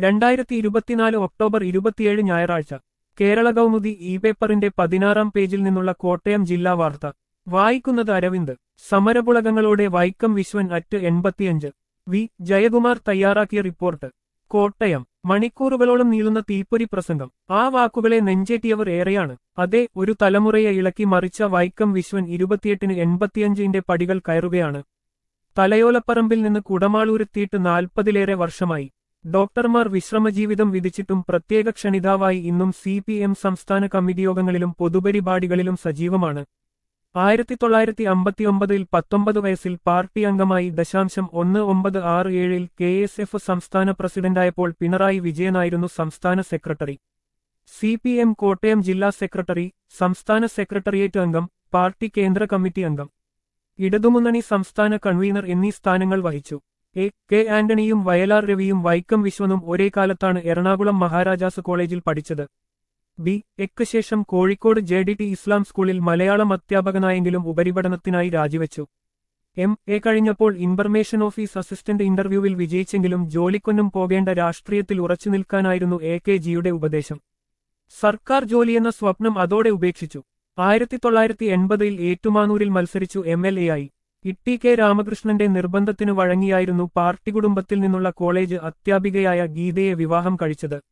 രണ്ടായിരത്തി ഇരുപത്തിനാല് ഒക്ടോബർ ഇരുപത്തിയേഴ് ഞായറാഴ്ച കേരള കൗമുദി ഇ പേപ്പറിന്റെ പതിനാറാം പേജിൽ നിന്നുള്ള കോട്ടയം ജില്ലാ വാർത്ത വായിക്കുന്നത് അരവിന്ദ് സമരപുളകങ്ങളോടെ വൈക്കം വിശ്വൻ അറ്റ് എൺപത്തിയഞ്ച് വി ജയകുമാർ തയ്യാറാക്കിയ റിപ്പോർട്ട് കോട്ടയം മണിക്കൂറുകളോളം നീളുന്ന തീപ്പൊരി പ്രസംഗം ആ വാക്കുകളെ നെഞ്ചേറ്റിയവർ ഏറെയാണ് അതെ ഒരു തലമുറയെ ഇളക്കി മറിച്ച വൈക്കം വിശ്വൻ ഇരുപത്തിയെട്ടിന് എൺപത്തിയഞ്ചിന്റെ പടികൾ കയറുകയാണ് തലയോലപ്പറമ്പിൽ നിന്ന് കുടമാളൂരെത്തിയിട്ട് നാൽപ്പതിലേറെ വർഷമായി ഡോക്ടർമാർ വിശ്രമജീവിതം വിധിച്ചിട്ടും പ്രത്യേക ക്ഷണിതാവായി ഇന്നും സി പി എം സംസ്ഥാന കമ്മിറ്റി യോഗങ്ങളിലും പൊതുപരിപാടികളിലും സജീവമാണ് ആയിരത്തി തൊള്ളായിരത്തി അമ്പത്തിയൊമ്പതിൽ പത്തൊമ്പത് വയസ്സിൽ പാർട്ടി അംഗമായി ദശാംശം ഒന്ന് ഒമ്പത് ആറ് ഏഴിൽ കെ എസ് എഫ് സംസ്ഥാന പ്രസിഡന്റായപ്പോൾ പിണറായി വിജയനായിരുന്നു സംസ്ഥാന secretary C P M Kottayam ജില്ലാ സെക്രട്ടറി സംസ്ഥാന സെക്രട്ടേറിയറ്റ് അംഗം പാർട്ടി കേന്ദ്ര കമ്മിറ്റി അംഗം ഇടതുമുന്നണി സംസ്ഥാന കൺവീനർ എന്നീ സ്ഥാനങ്ങൾ വഹിച്ചു എ കെ ആന്റണിയും വയലാർ രവിയും വൈക്കം വിശ്വനും ഒരേ കാലത്താണ് എറണാകുളം മഹാരാജാസ് കോളേജിൽ പഠിച്ചത് ബി എക്ക് ശേഷം Kozhikode J D T Islam സ്കൂളിൽ മലയാളം അധ്യാപകനായെങ്കിലും ഉപരിപഠനത്തിനായി രാജിവെച്ചു എം എ കഴിഞ്ഞപ്പോൾ ഇൻഫർമേഷൻ ഓഫീസ് അസിസ്റ്റന്റ് ഇന്റർവ്യൂവിൽ വിജയിച്ചെങ്കിലും ജോലിക്കൊന്നും പോകേണ്ട രാഷ്ട്രീയത്തിൽ ഉറച്ചു നിൽക്കാനായിരുന്നു എ കെ ജിയുടെ ഉപദേശം സർക്കാർ ജോലിയെന്ന സ്വപ്നം അതോടെ ഉപേക്ഷിച്ചു ആയിരത്തി തൊള്ളായിരത്തി എൺപതിൽ ഏറ്റുമാനൂരിൽ മത്സരിച്ചു എം എൽ എ ആയി ഇട്ടി കെ രാമകൃഷ്ണന്റെ നിർബന്ധത്തിനു വഴങ്ങിയായിരുന്നു പാർട്ടി കുടുംബത്തിൽ നിന്നുള്ള കോളേജ് അധ്യാപികയായ ഗീതയെ വിവാഹം കഴിച്ചത്